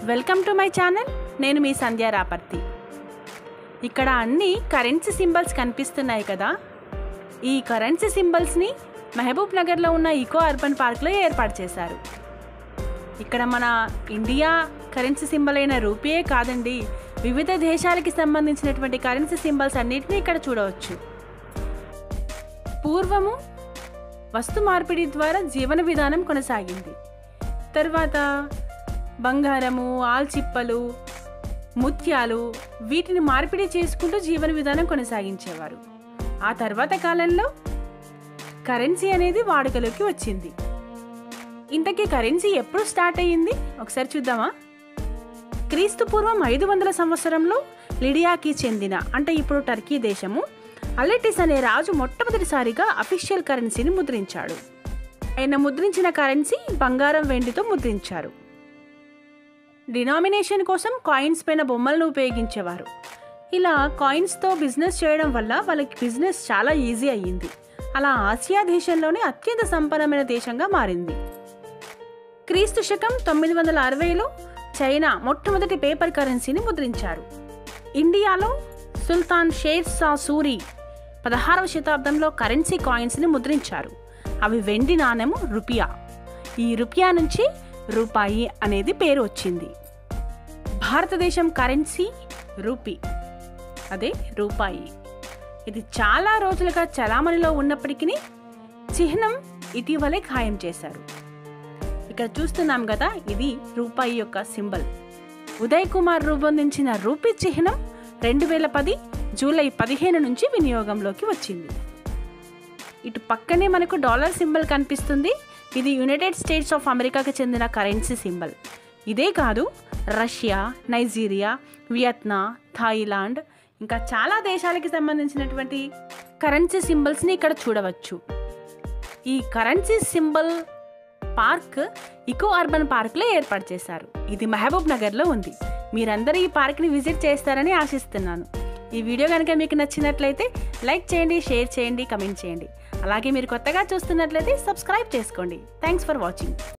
welcome to my channel నేను మీ సంధ్య రాపర్తి ఇక్కడ అన్ని కరెన్సీ సింబల్స్ కనిపిస్తున్నాయి కదా ఈ కరెన్సీ సింబల్స్ని మహబూబ్ నగర్లో ఉన్న ఈకో అర్బన్ పార్క్లో ఏర్పాటు చేశారు ఇక్కడ మన ఇండియా కరెన్సీ సింబల్ అయిన రూపీయే కాదండి వివిధ దేశాలకి సంబంధించినటువంటి కరెన్సీ సింబల్స్ అన్నిటినీ ఇక్కడ చూడవచ్చు పూర్వము వస్తు మార్పిడి ద్వారా జీవన విధానం కొనసాగింది తర్వాత బంగారము ఆల్చిప్పలు ముత్యాలు వీటిని మార్పిడి చేసుకుంటూ జీవన విధానం కొనసాగించేవారు ఆ తర్వాత కాలంలో కరెన్సీ అనేది వాడుకలోకి వచ్చింది ఇంతకీ కరెన్సీ ఎప్పుడు స్టార్ట్ అయ్యింది ఒకసారి చూద్దామా క్రీస్తు పూర్వం ఐదు వందల సంవత్సరంలో లిడియాకి చెందిన అంటే ఇప్పుడు టర్కీ దేశము అలెటిస్ అనే రాజు మొట్టమొదటిసారిగా అఫీషియల్ కరెన్సీని ముద్రించాడు ఆయన ముద్రించిన కరెన్సీ బంగారం వెండితో ముద్రించారు డినామినేషన్ కోసం కాయిన్స్ పైన బొమ్మలను ఉపయోగించేవారు ఇలా కాయిన్స్తో బిజినెస్ చేయడం వల్ల వాళ్ళకి బిజినెస్ చాలా ఈజీ అయ్యింది అలా ఆసియా దేశంలోనే అత్యంత సంపన్నమైన దేశంగా మారింది క్రీస్తు శకం తొమ్మిది వందల అరవైలో చైనా మొట్టమొదటి పేపర్ కరెన్సీని ముద్రించారు ఇండియాలో సుల్తాన్ షేర్ షా సూరి పదహారవ శతాబ్దంలో కరెన్సీ కాయిన్స్ని ముద్రించారు అవి వెండి నాణెము రుపియా ఈ రుపియా నుంచి రూపాయి అనేది పేరు వచ్చింది భారతదేశం కరెన్సీ రూపీ అదే రూపాయి ఇది చాలా రోజులుగా చలామణిలో ఉన్నప్పటికీ చిహ్నం ఇటీవలే ఖాయం చేశారు ఇక్కడ చూస్తున్నాం కదా ఇది రూపాయి యొక్క సింబల్ ఉదయ్ కుమార్ రూపొందించిన రూపీ చిహ్నం రెండు వేల పది జూలై పదిహేను నుంచి వినియోగంలోకి వచ్చింది ఇటు పక్కనే మనకు డాలర్ సింబల్ కనిపిస్తుంది ఇది యునైటెడ్ స్టేట్స్ ఆఫ్ అమెరికాకి చెందిన కరెన్సీ సింబల్ ఇదే కాదు రష్యా నైజీరియా వియత్నా థాయిలాండ్ ఇంకా చాలా దేశాలకి సంబంధించినటువంటి కరెన్సీ సింబల్స్ని ఇక్కడ చూడవచ్చు ఈ currency symbol park eco urban పార్క్లో ఏర్పాటు చేశారు ఇది మహబూబ్ నగర్లో ఉంది మీరందరూ ఈ పార్క్ని విజిట్ చేస్తారని ఆశిస్తున్నాను ఈ వీడియో కనుక మీకు నచ్చినట్లయితే లైక్ చేయండి షేర్ చేయండి కమెంట్ చేయండి అలాగే మీరు కొత్తగా చూస్తున్నట్లయితే సబ్స్క్రైబ్ చేసుకోండి థ్యాంక్స్ ఫర్ వాచింగ్